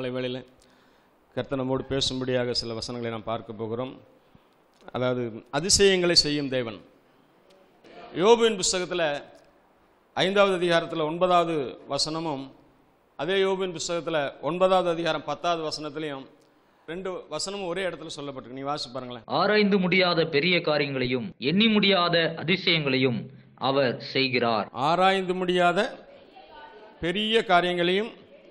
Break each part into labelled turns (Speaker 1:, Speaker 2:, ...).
Speaker 1: காலை வேளையில் கர்த்தர் நம்மோடு பேசும்படியாக சில வசனங்களை நாம் பார்க்க போகிறோம் அதாவது அதிசயங்களை செய்யும் தேவன் யோபுவின் புஸ்தகத்தில் ஐந்தாவது அதிகாரத்தில் ஒன்பதாவது வசனமும் அதே யோபுவின் புஸ்தகத்தில் ஒன்பதாவது அதிகாரம் பத்தாவது வசனத்திலையும் ரெண்டு வசனமும் ஒரே இடத்துல சொல்லப்பட்டிருக்கு நீ வாசி பாருங்களேன்
Speaker 2: ஆராய்ந்து முடியாத பெரிய காரியங்களையும் எண்ணி முடியாத அதிசயங்களையும் அவர் செய்கிறார்
Speaker 1: ஆராய்ந்து முடியாத பெரிய காரியங்களையும்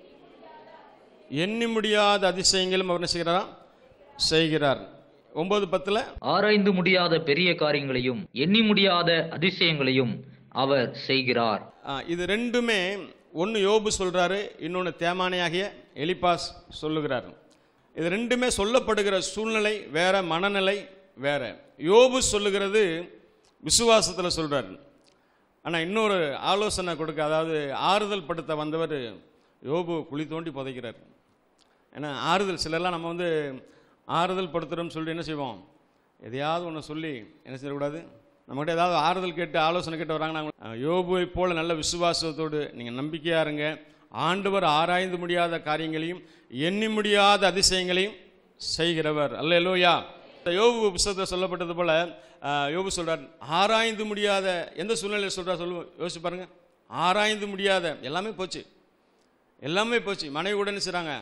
Speaker 1: எண்ணி முடியாத அதிசயங்களும் அவர் என்ன செய்கிறாரா செய்கிறார் ஒன்பது பத்தில்
Speaker 2: ஆராய்ந்து முடியாத பெரிய காரியங்களையும் எண்ணி முடியாத அதிசயங்களையும் அவர் செய்கிறார்
Speaker 1: இது ரெண்டுமே ஒன்று யோபு சொல்றாரு இன்னொன்று தேமானையாகிய எலிபாஸ் சொல்லுகிறார் இது ரெண்டுமே சொல்லப்படுகிற சூழ்நிலை வேற மனநிலை வேற யோபு சொல்லுகிறது விசுவாசத்தில் சொல்றாரு ஆனால் இன்னொரு ஆலோசனை கொடுக்க அதாவது ஆறுதல் படுத்த வந்தவர் யோபு குழி தோண்டி புதைக்கிறார் ஏன்னா ஆறுதல் சிலர்லாம் நம்ம வந்து ஆறுதல் படுத்துகிறோம்னு சொல்லிட்டு என்ன செய்வோம் எதையாவது ஒன்று சொல்லி என்ன செய்யக்கூடாது நம்மகிட்ட ஏதாவது ஆறுதல் கேட்டு ஆலோசனை கேட்டு வராங்கன்னா யோபுவை போல நல்ல விசுவாசத்தோடு நீங்கள் நம்பிக்கையாக இருங்க ஆண்டவர் ஆராய்ந்து முடியாத காரியங்களையும் எண்ணி முடியாத அதிசயங்களையும் செய்கிறவர் அல்ல எல்லோயா இந்த யோபு புஸ்தகத்தில் சொல்லப்பட்டது போல அஹ், யோபு சொல்றார் ஆராய்ந்து முடியாத எந்த சூழ்நிலையில் சொல்றார் சொல்லு யோசிச்சு பாருங்க ஆராய்ந்து முடியாத எல்லாமே போச்சு எல்லாமே போச்சு மனைவி கூட என்ன செய்றாங்க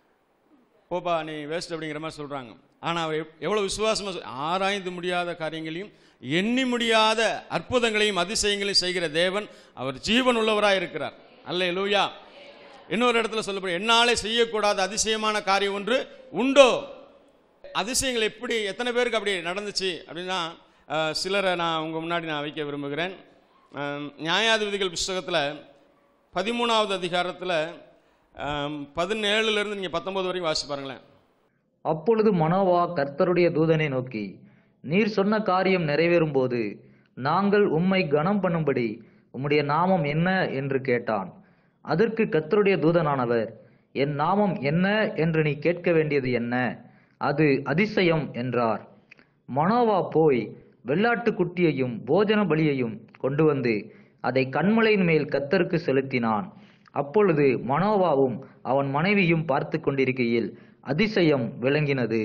Speaker 1: போப்பா நீ வேஸ்ட் அப்படிங்கிற மாதிரி சொல்கிறாங்க ஆனால் அவர் எவ்- எவ்வளோ விசுவாசமாக ஆராய்ந்து முடியாத காரியங்களையும் எண்ணி முடியாத அற்புதங்களையும் அதிசயங்களையும் செய்கிற தேவன் அவர் ஜீவன் உள்ளவராக இருக்கிறார் அல்ல லூயா இன்னொரு இடத்துல சொல்லப்படும் என்னாலே செய்யக்கூடாத அதிசயமான காரியம் ஒன்று உண்டோ அதிசயங்கள் எப்படி எத்தனை பேருக்கு அப்படி நடந்துச்சு அப்படின்னா அஹ், சிலரை நான் உங்கள் முன்னாடி நான் வைக்க விரும்புகிறேன் அஹ், நியாயாதிபதிகள் புஸ்தகத்தில் பதிமூணாவது அதிகாரத்தில் பதினேழுலேருந்து நீங்கள் பத்தொன்பது வரைக்கும் வாசி பாருங்களேன்
Speaker 2: அப்பொழுது மனோவா கர்த்தருடைய தூதனை நோக்கி நீர் சொன்ன காரியம் நிறைவேறும்போது நாங்கள் உம்மை கனம் பண்ணும்படி உம்முடைய நாமம் என்ன என்று கேட்டான் அதற்கு கர்த்தருடைய தூதனானவர் என் நாமம் என்ன என்று நீ கேட்க வேண்டியது என்ன அது அதிசயம் என்றார் மனோவா போய் வெள்ளாட்டுக் குட்டியையும் போஜன பலியையும் கொண்டு வந்து அதை கண்மலையின் மேல் கத்தருக்கு செலுத்தினான் அப்பொழுது மனோவாவும் அவன் மனைவியும் பார்த்து கொண்டிருக்கையில் அதிசயம் விளங்கினது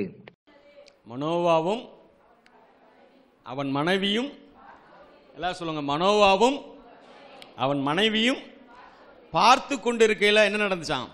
Speaker 1: மனோவாவும் அவன் மனைவியும் எல்லாம் சொல்லுங்க மனோவாவும் அவன் மனைவியும் பார்த்து கொண்டிருக்கையில் என்ன நடந்துச்சான்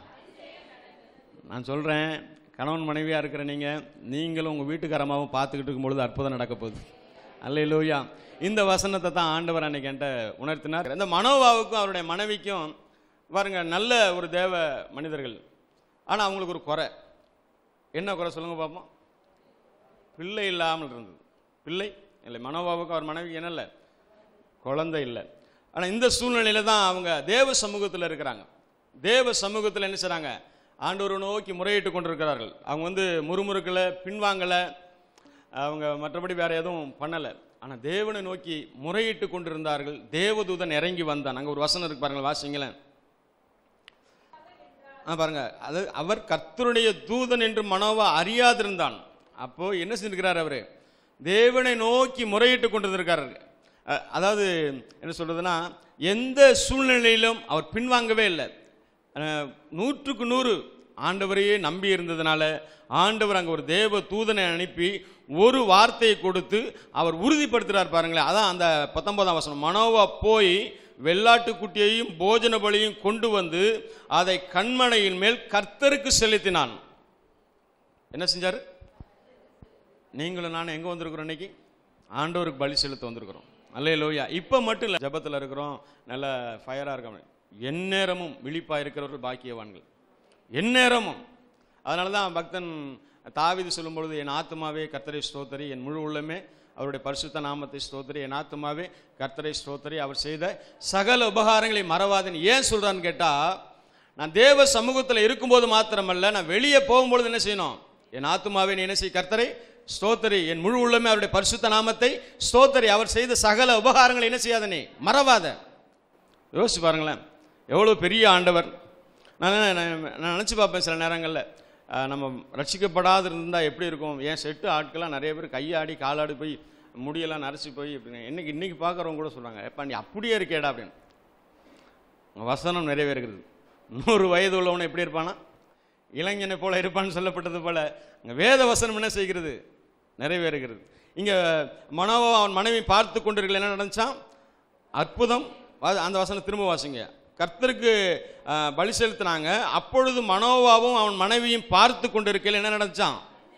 Speaker 1: நான் சொல்கிறேன் கணவன் மனைவியாக இருக்கிற நீங்கள் நீங்களும் உங்கள் வீட்டுக்காரமாவும் பார்த்துக்கிட்டு இருக்கும்பொழுது அற்புதம் நடக்க போகுது அல்லையிலூயா இந்த வசனத்தை தான் ஆண்டவர் அன்னைக்கு என்கிட்ட உணர்த்தினார் இந்த மனோவாவுக்கும் அவருடைய மனைவிக்கும் பாருங்க நல்ல ஒரு தேவ மனிதர்கள் ஆனால் அவங்களுக்கு ஒரு குறை என்ன குறை சொல்லுங்க பார்ப்போம் பிள்ளை இல்லாமல் இருந்தது பிள்ளை இல்லை மனோபாவுக்கு அவர் மனைவி என்ன இல்லை குழந்தை இல்லை ஆனால் இந்த சூழ்நிலையில தான் அவங்க தேவ சமூகத்தில் இருக்கிறாங்க தேவ சமூகத்தில் என்ன செய்றாங்க ஆண்டவரை நோக்கி முறையிட்டு கொண்டிருக்கிறார்கள் அவங்க வந்து முறுமுறுக்கலை பின்வாங்கலை அவங்க மற்றபடி வேற எதுவும் பண்ணலை ஆனால் தேவனை நோக்கி முறையிட்டு கொண்டிருந்தார்கள் தேவதூதன் இறங்கி வந்தான் அங்கே ஒரு வசனம் இருக்கு பாருங்களேன் வாசிங்களேன் ஆ பாருங்க அது அவர் கர்த்தருடைய தூதன் என்று மனோவா அறியாதிருந்தான் அப்போ என்ன செஞ்சிருக்கிறார் அவரு தேவனை நோக்கி முறையிட்டு கொண்டிருந்திருக்காரு அ- அதாவது என்ன சொல்றதுன்னா எந்த சூழ்நிலையிலும் அவர் பின்வாங்கவே இல்லை அஹ், நூற்றுக்கு நூறு ஆண்டவரையே நம்பி இருந்ததுனால ஆண்டவர் அங்கே ஒரு தேவ தூதனை அனுப்பி ஒரு வார்த்தையை கொடுத்து அவர் உறுதிப்படுத்துறார் பாருங்களேன் அதான் அந்த பத்தொன்பதாம் வசனம் மனோவா போய் வெள்ளாட்டுக்குட்டியையும் போஜன பலியும் கொண்டு வந்து அதை கண்மனையின் மேல் கர்த்தருக்கு செலுத்தினான் என்ன செஞ்சாரு நீங்களும் நானும் எங்கே வந்திருக்கிறோம் இன்னைக்கு ஆண்டவருக்கு பலி செலுத்த வந்திருக்கிறோம் அல்லே லோயா இப்போ மட்டும் இல்லை ஜபத்தில் இருக்கிறோம் நல்ல ஃபயராக இருக்கோம் எந்நேரமும் விழிப்பாக இருக்கிறவர்கள் பாக்கியவான்கள் எந்நேரமும் அதனால தான் பக்தன் தாவீது சொல்லும் பொழுது என் ஆத்துமாவே கர்த்தரை ஸ்தோத்தரி என் முழு உள்ளமே அவருடைய பரிசுத்த நாமத்தை ஸ்தோத்தரி என் ஆத்துமாவே கர்த்தரை ஸ்தோத்தரி அவர் செய்த சகல உபகாரங்களை மறவாதுன்னு ஏன் சொல்றான்னு கேட்டால் நான் தேவ சமூகத்தில் இருக்கும்போது மாத்திரமல்ல நான் வெளியே போகும்பொழுது என்ன செய்யணும் என் ஆத்துமாவே நீ என்ன செய் கர்த்தரை ஸ்தோத்தரி என் முழு உள்ளமே அவருடைய பரிசுத்த நாமத்தை ஸ்தோத்தரி அவர் செய்த சகல உபகாரங்களை என்ன செய்யாத நீ மறவாத யோசிச்சு பாருங்களேன் எவ்வளோ பெரிய ஆண்டவர் நான் நான் நான் நினச்சி பார்ப்பேன் சில நேரங்களில் நம்ம ரட்சிக்கப்படாது இருந்தால் எப்படி இருக்கும் ஏன் செட்டு ஆட்கள்லாம் நிறைய பேர் கையாடி காலாடி போய் முடியெல்லாம் நரைச்சி போய் இப்படி இன்னைக்கு இன்னைக்கு பார்க்குறவங்க கூட சொல்கிறாங்க எப்பா நீ அப்படியே இருக்கேடா அப்படின்னு உங்க வசனம் நிறைவேறுகிறது நூறு வயது உள்ளவன் எப்படி இருப்பானா இளைஞனை போல இருப்பான்னு சொல்லப்பட்டது போல அங்க வேத வசனம் என்ன செய்கிறது நிறைவேறுகிறது இங்க மனோவா அவன் மனைவி பார்த்து கொண்டிருக்கல என்ன நடந்துச்சான் அற்புதம் வா- அந்த வசனம் திரும்ப வாசிங்க கர்த்தருக்கு அஹ், பலி செலுத்தினாங்க அப்பொழுது மனோவாவும் அவன் மனைவியும் பார்த்து கொண்டிருக்கையில் என்ன நடந்துச்சான்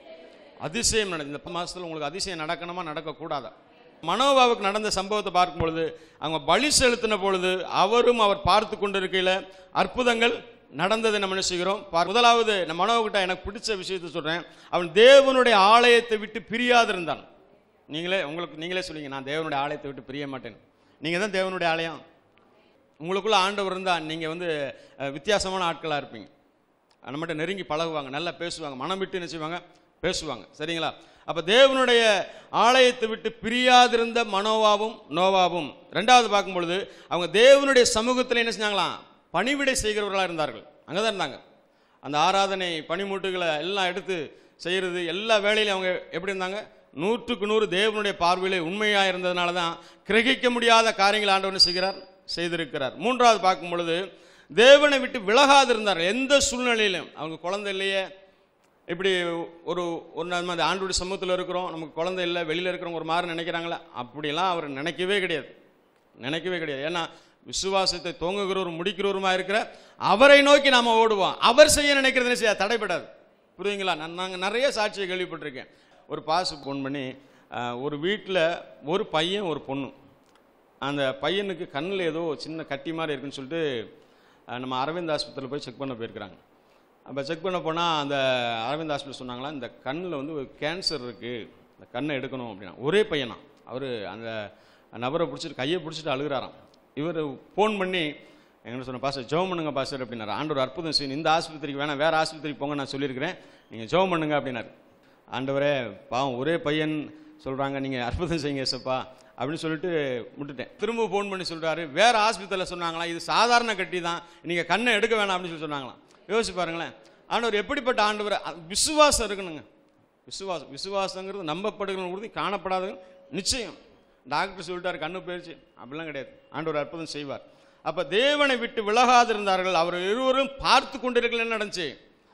Speaker 1: அதிசயம் நடந்து இந்த மாசத்துல உங்களுக்கு அதிசயம் நடக்கணுமா நடக்கக்கூடாதா மனோபாவுக்கு நடந்த சம்பவத்தை பார்க்கும் பொழுது அவங்க பலி செலுத்தின பொழுது அவரும் அவர் பார்த்து கொண்டிருக்கையில் அற்புதங்கள் நடந்ததை நம்ம என்ன செய்கிறோம் பார்- முதலாவது நம்ம மனோகிட்ட எனக்கு பிடிச்ச விஷயத்தை சொல்றேன் அவன் தேவனுடைய ஆலயத்தை விட்டு பிரியாதிருந்தான் நீங்களே உங்களுக்கு நீங்களே சொல்லுங்க நான் தேவனுடைய ஆலயத்தை விட்டு பிரிய மாட்டேன் நீங்க தான் தேவனுடைய ஆலயம் உங்களுக்குள்ள ஆண்டவர் இருந்தால் நீங்கள் வந்து அஹ், வித்தியாசமான ஆட்களாக இருப்பீங்க நம்மகிட்ட நெருங்கி பழகுவாங்க நல்லா பேசுவாங்க மனம் விட்டு என்ன செய்வாங்க பேசுவாங்க சரிங்களா அப்போ தேவனுடைய ஆலயத்தை விட்டு பிரியாதிருந்த மனோவாவும் நோவாவும் ரெண்டாவது பார்க்கும் பொழுது அவங்க தேவனுடைய சமூகத்தில் என்ன செஞ்சாங்களாம் பணிவிடை செய்கிறவர்களாக இருந்தார்கள் அங்கே தான் இருந்தாங்க அந்த ஆராதனை பனிமூட்டுகளை எல்லாம் எடுத்து செய்கிறது எல்லா வேலையிலும் அவங்க எப்படி இருந்தாங்க நூற்றுக்கு நூறு தேவனுடைய பார்வையிலே உண்மையாக இருந்ததுனால தான் கிரகிக்க முடியாத காரியங்கள் ஆண்டவர் என்ன செய்கிறார் செய்திருக்கிறார் மூன்றாவது பார்க்கும் பொழுது தேவனை விட்டு விலகாது இருந்தார் எந்த சூழ்நிலையிலும் அவங்க குழந்தை இல்லையே இப்படி ஒரு ஒரு நம்ம அந்த ஆண்டோடைய சமூகத்தில் இருக்கிறோம் நமக்கு குழந்தை இல்லை வெளியில் இருக்கிறவங்க ஒரு மாதிரி நினைக்கிறாங்களே அப்படிலாம் அவர் நினைக்கவே கிடையாது நினைக்கவே கிடையாது ஏன்னா விசுவாசத்தை தோங்குகிறவரும் முடிக்கிறவருமா இருக்கிற அவரை நோக்கி நாம ஓடுவோம் அவர் செய்ய நினைக்கிறது என்ன செய்ய தடைப்படாது புரியுதுங்களா நான் நாங்கள் நிறைய சாட்சியை கேள்விப்பட்டிருக்கேன் ஒரு பாசு ஃபோன் பண்ணி ஆஹ், ஒரு வீட்டில் ஒரு பையன் ஒரு பொண்ணு அந்த பையனுக்கு கண்ணில் ஏதோ சின்ன கட்டி மாதிரி இருக்குன்னு சொல்லிட்டு ஆஹ், நம்ம அரவிந்த் ஆஸ்பத்திரியில் போய் செக் பண்ண போயிருக்கிறாங்க அப்போ செக் பண்ண போனால் அந்த அரவிந்த் ஹாஸ்பிட்டல் சொன்னாங்களா இந்த கண்ணில் வந்து ஒரு கேன்சர் இருக்குது இந்த கண்ணை எடுக்கணும் அப்படின்னா ஒரே பையனா அவர் அந்த நபரை பிடிச்சிட்டு கையை பிடிச்சிட்டு அழுகிறாராம் இவர் ஃபோன் பண்ணி எங்கிட்ட சொன்ன பாஸ்டர் ஜெபம் பண்ணுங்க பாஸ்டர் அப்படின்னாரு ஆண்டவர் அற்புதம் செய்யணும் இந்த ஆஸ்பத்திரிக்கு வேணாம் வேறு ஆஸ்பத்திரிக்கு போங்க நான் சொல்லியிருக்கிறேன் நீங்கள் ஜெபம் பண்ணுங்க அப்படின்னாரு ஆண்டவரே பாவம் ஒரே பையன் சொல்கிறாங்க நீங்கள் அற்புதம் செய்யுங்க ஏசப்பா அப்படின்னு சொல்லிட்டு விட்டுட்டேன் திரும்ப ஃபோன் பண்ணி சொல்கிறாரு வேறு ஆஸ்பத்திரியில் சொன்னாங்களா இது சாதாரண கட்டி தான் நீங்கள் கண்ணை எடுக்க வேணாம் அப்படின்னு சொல்லி சொன்னாங்களாம் யோசிச்சு பாருங்களேன் ஆண்டவர் எப்படிப்பட்ட ஆண்டவர் அ- விசுவாசம் இருக்கணுங்க விசுவாசம் விசுவாசங்கிறது நம்பப்படுகிற உறுதி காணப்படாத நிச்சயம் டாக்டர் சொல்லிட்டாரு கண்ணு போயிடுச்சு அப்படிலாம் கிடையாது ஆண்டவர் அற்புதம் செய்வார் அப்ப தேவனை விட்டு விலகாதிருந்தார்கள் அவர் இருவரும் பார்த்து கொண்டிருக்கல என்ன நடந்துச்சு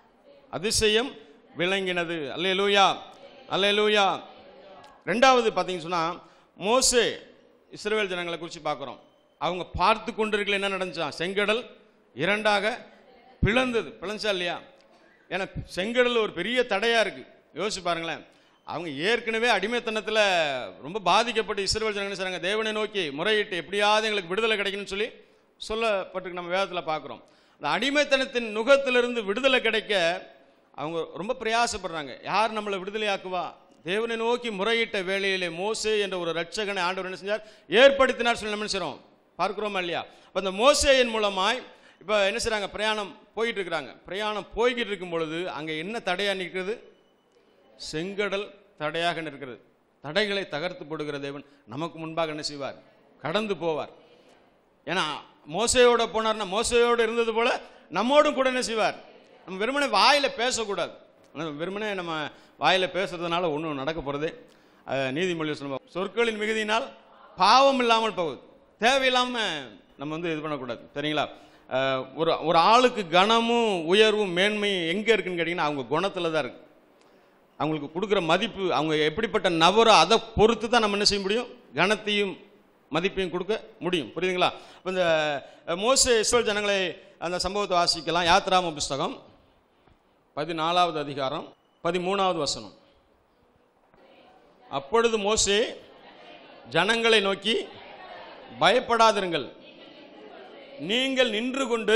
Speaker 1: அதிசயம் விளங்கினது அல்லேலூயா அல்லேலூயா ரெண்டாவது பார்த்தீங்கன்னு சொன்னா மோசே இஸ்ரவேல் ஜனங்களை குறித்து பார்க்குறோம் அவங்க பார்த்து கொண்டிருக்கல என்ன நடந்துச்சான் செங்கடல் இரண்டாக பிளந்தது பிளஞ்சா இல்லையா ஏன்னா செங்கடல் ஒரு பெரிய தடையா இருக்கு யோசிச்சு பாருங்களேன் அவங்க ஏற்கனவே அடிமைத்தனத்தில் ரொம்ப பாதிக்கப்பட்டு இஸ்ரவேல் ஜனங்கள் என்ன செய்றாங்க தேவனை நோக்கி முறையிட்டு எப்படியாவது எங்களுக்கு விடுதலை கிடைக்கணும்னு சொல்லி சொல்லப்பட்டிருக்கு நம்ம வேதத்தில் பார்க்குறோம் அந்த அடிமைத்தனத்தின் நுகத்திலிருந்து விடுதலை கிடைக்க அவங்க ரொம்ப பிரயாசப்படுறாங்க யார் நம்மளை விடுதலையாக்குவா தேவனை நோக்கி முறையிட்ட வேளையிலே மோசே என்ற ஒரு ரட்சகனை ஆண்டவர் என்ன செஞ்சார் ஏற்படுத்தினார் சொல்லி நம்ம என்ன செய்றோம் பார்க்கிறோமா இல்லையா அப்போ அந்த மோசேயின் மூலமாய் இப்போ என்ன செய்றாங்க பிரயாணம் போயிட்டு இருக்கிறாங்க பிரயாணம் போய்கிட்டு இருக்கும் பொழுது அங்கே என்ன தடையா நிற்கிறது செங்கடல் தடையாக நிற்கிறது தடைகளை தகர்த்து போடுகிற தேவன் நமக்கு முன்பாக என்ன செய்வார் கடந்து போவார் ஏன்னா மோசையோட போனார்னா மோசையோடு இருந்தது போல நம்மோடும் கூட என்ன செய்வார் நம்ம வெறுமனே வாயில பேசக்கூடாது ஆனா வெறுமனே நம்ம வாயில பேசுறதுனால ஒன்றும் நடக்க போகிறது நீதிமொழி சொல்லுவோம் சொற்களின் மிகுதியினால் பாவம் இல்லாமல் போகுது தேவையில்லாமல் நம்ம வந்து இது பண்ணக்கூடாது சரிங்களா அஹ், ஒரு ஒரு ஆளுக்கு கனமும் உயர்வும் மேன்மையும் எங்கே இருக்குன்னு கேட்டிங்கன்னா அவங்க குணத்தில் தான் இருக்கு அவங்களுக்கு கொடுக்குற மதிப்பு அவங்க எப்படிப்பட்ட நபரோ அதை பொறுத்து தான் நம்ம என்ன செய்ய முடியும் கனத்தையும் மதிப்பையும் கொடுக்க முடியும் புரியுதுங்களா இப்போ இந்த அஹ், மோசே இஸ்ரேல் ஜனங்களை அந்த சம்பவத்தை வாசிக்கலாம் யாத்ராம புஸ்தகம் பதினாலாவது அதிகாரம் பதிமூணாவது வசனம் அப்பொழுது மோசே ஜனங்களை நோக்கி பயப்படாதிருங்கள் நீங்கள் நின்று கொண்டு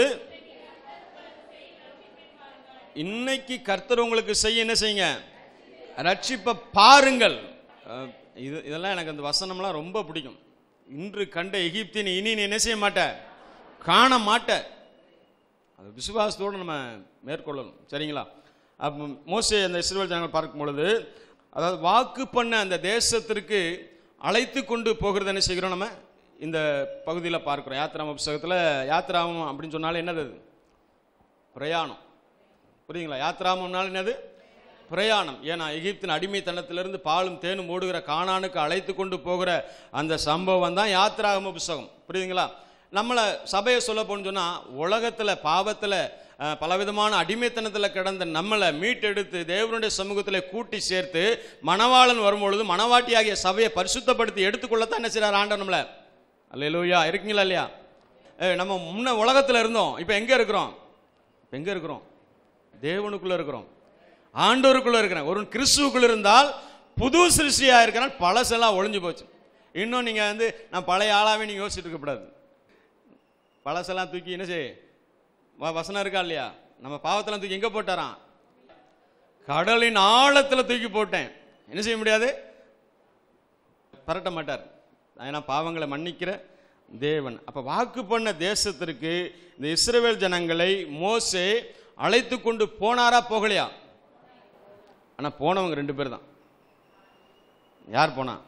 Speaker 1: இன்னைக்கு கர்த்தர் உங்களுக்கு செய்ய என்ன செய்யுங்க ரட்சிப்பை பாருங்கள் அஹ், இது இதெல்லாம் எனக்கு அந்த வசனம்லாம் ரொம்ப பிடிக்கும் இன்று கண்ட எகிப்தின் இனி நீ என்ன செய்ய மாட்ட காண மாட்ட அது விசுவாசத்தோடு நம்ம மேற்கொள்ளணும் சரிங்களா அப்போ மோசே அந்த இஸ்ரேல் ஜனங்கள் பார்க்கும் பொழுது அதாவது வாக்கு பண்ண அந்த தேசத்திற்கு அழைத்து கொண்டு போகிறது என்ன செய்கிறோம் நம்ம இந்த பகுதியில் பார்க்குறோம் யாத்திராம புஸ்தகத்தில் யாத்திராமம் அப்படின்னு சொன்னாலே என்னது அது பிரயாணம் புரியுங்களா யாத்ராமம்னால என்னது பிரயாணம் ஏன்னா எகிப்தின் அடிமைத்தனத்திலிருந்து பாலும் தேனும் ஓடுகிற கானானுக்கு அழைத்து கொண்டு போகிற அந்த சம்பவம் தான் யாத்ராகம புஸ்தகம் புரியுதுங்களா நம்மளை சபையை சொல்ல போன்னு சொன்னால் உலகத்தில் பாவத்தில் அஹ், பலவிதமான அடிமைத்தனத்தில் கிடந்த நம்மளை மீட்டெடுத்து தேவனுடைய சமூகத்தில் கூட்டி சேர்த்து மணவாளன் வரும்பொழுது மணவாட்டியாகிய சபையை பரிசுத்தப்படுத்தி எடுத்துக்கொள்ளத்தான் என்ன செய்றார் ஆண்டவர் நம்மளை அல்லேலூயா இருக்கீங்களா இல்லையா ஏய், நம்ம முன்ன உலகத்தில் இருந்தோம் இப்போ எங்கே இருக்கிறோம் இப்போ எங்கே இருக்கிறோம் தேவனுக்குள்ளே இருக்கிறோம் ஆண்டவருக்குள்ளே இருக்கிறேன் ஒரு கிறிஸ்துவுக்குள்ள இருந்தால் புது சிருஷ்டியாக இருக்கிறான் பழசெல்லாம் ஒளிஞ்சு போச்சு இன்னும் நீங்கள் வந்து நான் பழைய ஆளாவே நீங்கள் யோசிச்சுட்டு இருக்கக்கூடாது பழசெல்லாம் தூக்கி என்ன செய் வ- வசனம் இருக்கா இல்லையா நம்ம பாவத்தெல்லாம் தூக்கி எங்கே போட்டாராம் கடலின் ஆழத்தில் தூக்கி போட்டேன் என்ன செய்ய முடியாது பரட்ட மாட்டார் ஏன்னா பாவங்களை மன்னிக்கிற தேவன் அப்ப வாக்கு பண்ண தேசத்திற்கு இந்த இஸ்ரவேல் ஜனங்களை மோசே அழைத்து கொண்டு போனாரா போகலையா ஆனா போனவங்க ரெண்டு பேர் தான் யார் போனா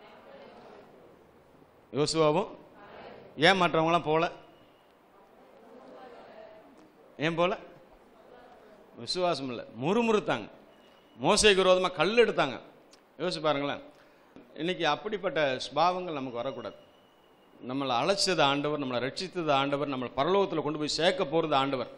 Speaker 1: யோசுவாவும் ஏன் மற்றவங்களாம் போகல ஏன் போல விசுவாசம் இல்லை முறுமுறுத்தாங்க மோசைக்கு விரோதமாக கல் எடுத்தாங்க யோசிச்சு பாருங்களேன் இன்னைக்கு அப்படிப்பட்ட ஸ்பாவங்கள் நமக்கு வரக்கூடாது நம்மளை அழைச்சது ஆண்டவர் நம்மளை ரட்சித்தது ஆண்டவர் நம்மளை பரலோகத்தில் கொண்டு போய் சேர்க்க போகிறது ஆண்டவர்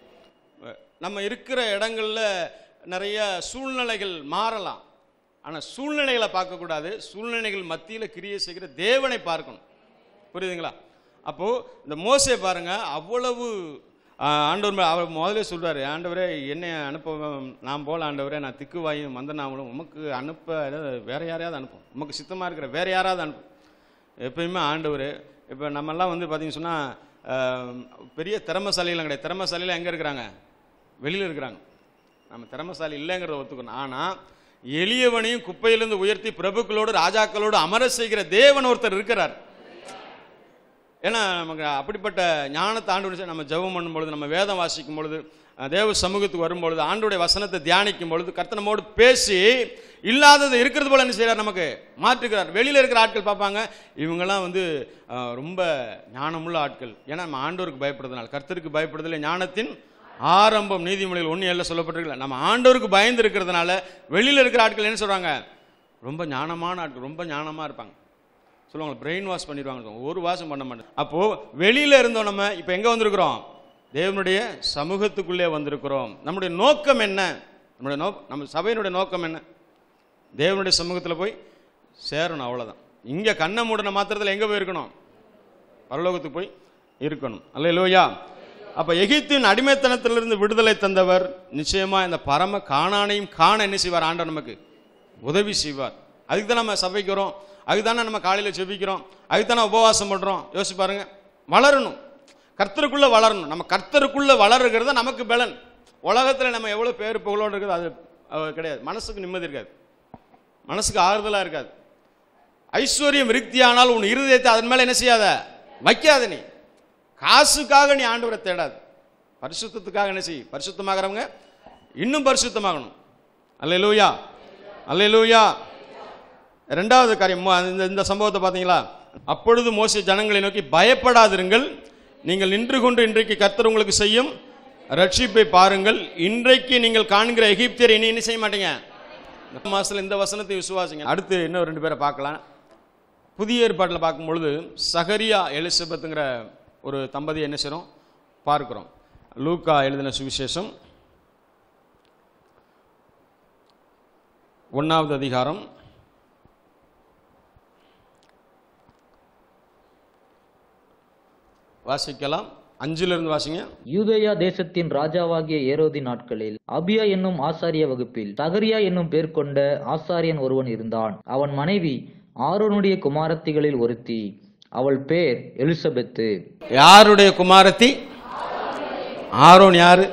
Speaker 1: நம்ம இருக்கிற இடங்களில் நிறைய சூழ்நிலைகள் மாறலாம் ஆனால் சூழ்நிலைகளை பார்க்கக்கூடாது சூழ்நிலைகள் மத்தியில் கிரியை செய்கிற தேவனை பார்க்கணும் புரியுதுங்களா அப்போது இந்த மோசே பாருங்க அவ்வளவு ஆ, ஆண்டவர் மே- அவர் முதல்ல சொல்றாரு ஆண்டவரே என்னை அனுப்ப நான் போல ஆண்டவரே நான் திக்குவாயும் மந்தனாவலும் உமக்கு அனுப்ப ஏதாவது வேற யாரையாவது அனுப்பும் உமக்கு சித்தமாக இருக்கிற வேற யாராவது அனுப்பும் எப்பயுமே ஆண்டவர் இப்போ நம்மெல்லாம் வந்து பார்த்தீங்கன்னு சொன்னால் பெரிய திறமசாலிலாம் கிடையாது திறமசாலியில் எங்கே இருக்கிறாங்க வெளியில் இருக்கிறாங்க நம்ம திறமசாலி இல்லைங்கிறத ஒத்துக்கணும் ஆனால் எளியவனையும் குப்பையிலிருந்து உயர்த்தி பிரபுக்களோடு ராஜாக்களோடு அமர செய்கிற தேவன் ஒருத்தர் இருக்கிறார் ஏன்னா நமக்கு அப்படிப்பட்ட ஞானத்தை ஆண்டு நம்ம ஜெபம் பண்ணும் பொழுது நம்ம வேதம் வாசிக்கும் பொழுது அஹ், தேவ சமூகத்துக்கு வரும்பொழுது ஆண்டுடைய வசனத்தை தியானிக்கும் பொழுது கர்த்தர் நம்மோடு பேசி இல்லாதது இருக்கிறது போல என்ன செய்றார் நமக்கு மாற்றுகிறார் வெளியில் இருக்கிற ஆட்கள் பார்ப்பாங்க இவங்கெல்லாம் வந்து அஹ், ரொம்ப ஞானமுள்ள ஆட்கள் ஏன்னா நம்ம ஆண்டவருக்கு பயப்படுறதுனால கர்த்தருக்கு பயப்படுறதுல ஞானத்தின் ஆரம்பம் நீதிமொழிகள் ஒன்று எல்லாம் சொல்லப்பட்டிருக்கல நம்ம ஆண்டவருக்கு பயந்து இருக்கிறதுனால வெளியில் இருக்கிற ஆட்கள் என்ன சொல்றாங்க ரொம்ப ஞானமான ஆட்கள் ரொம்ப ஞானமாக இருப்பாங்க சொல்லுவாங்க பிரெயின் வாஷ் பண்ணிடுவாங்க ஒரு வாஷம் பண்ண மாட்டேன் அப்போது வெளியில் இருந்தோம் நம்ம இப்போ எங்கே வந்திருக்கிறோம் தேவனுடைய சமூகத்துக்குள்ளே வந்திருக்கிறோம் நம்முடைய நோக்கம் என்ன நம்முடைய நோ நம்ம சபையினுடைய நோக்கம் என்ன தேவனுடைய சமூகத்தில் போய் சேரணும் அவ்வளோதான் இங்கே கண்ணை மூடின மாத்திரத்தில் எங்கே போயிருக்கணும் பரலோகத்துக்கு போய் இருக்கணும் அல்ல லோயா அப்போ எகிப்தின் அடிமைத்தனத்திலிருந்து விடுதலை தந்தவர் நிச்சயமா இந்த பரம காணானையும் காண என்ன செய்வார் ஆண்டவர் நமக்கு உதவி செய்வார் அதுக்கு தான் நம்ம சபைக்கு வரோம் அதுக்கு தானே நம்ம காலையில் செபிக்கிறோம் அதுக்கு தானே உபவாசம் பண்ணுறோம் யோசிச்சு பாருங்க வளரணும் கர்த்தருக்குள்ள வளரணும் நம்ம கர்த்தருக்குள்ள வளருகிறது நமக்கு பலன் உலகத்தில் நம்ம எவ்வளோ பேர் புகழோடு இருக்குது அது அது கிடையாது மனசுக்கு நிம்மதி இருக்காது மனசுக்கு ஆறுதலாக இருக்காது ஐஸ்வர்யம் விருத்தியானால் உன் இருதயத்தை அதன் மேலே என்ன செய்யாத வைக்காத நீ காசுக்காக நீ ஆண்டவரை தேடாது பரிசுத்தத்துக்காக என்ன செய் பரிசுத்தமாகறவங்க இன்னும் பரிசுத்தமாகணும் அல்லேலூயா அல்லேலூயா ரெண்டாவது காரியம் மோ- இந்த இந்த சம்பவத்தை பார்த்தீங்களா அப்பொழுது மோசே ஜனங்களை நோக்கி பயப்படாதிருங்கள் நீங்கள் நின்று கொண்டு இன்றைக்கு கர்த்தர் உங்களுக்கு செய்யும் ரட்சிப்பை பாருங்கள் இன்றைக்கு நீங்கள் காண்கிற எகிப்தியர் இனி என்ன செய்ய மாட்டீங்க இந்த மாசத்துல இந்த வசனத்தை விசுவாசிங்க அடுத்து இன்னும் ரெண்டு பேரை பார்க்கலாம் புதிய ஏற்பாட்டில் பார்க்கும் பொழுது சகரியா எலிசபெத்துங்கிற ஒரு தம்பதியை என்ன செய்கிறோம் பார்க்கிறோம் லூக்கா எழுதின சுவிசேஷம் ஒன்றாவது அதிகாரம் வாசிக்கலாம் அஞ்சிலிருந்து வாசிங்க
Speaker 2: யூதேயா தேசத்தின் ராஜாவாகிய ஏரோதி நாட்களில் அபியா என்னும் ஆசாரிய வகுப்பில் சகரியா என்னும் பேர் கொண்ட ஆசாரியன் ஒருவன் இருந்தான் அவன் மனைவி ஆரோனுடைய குமாரத்திகளில் ஒருத்தி அவள் பேர் எலிசபெத்து
Speaker 1: யாருடைய குமாரத்தி ஆரோன் யாரு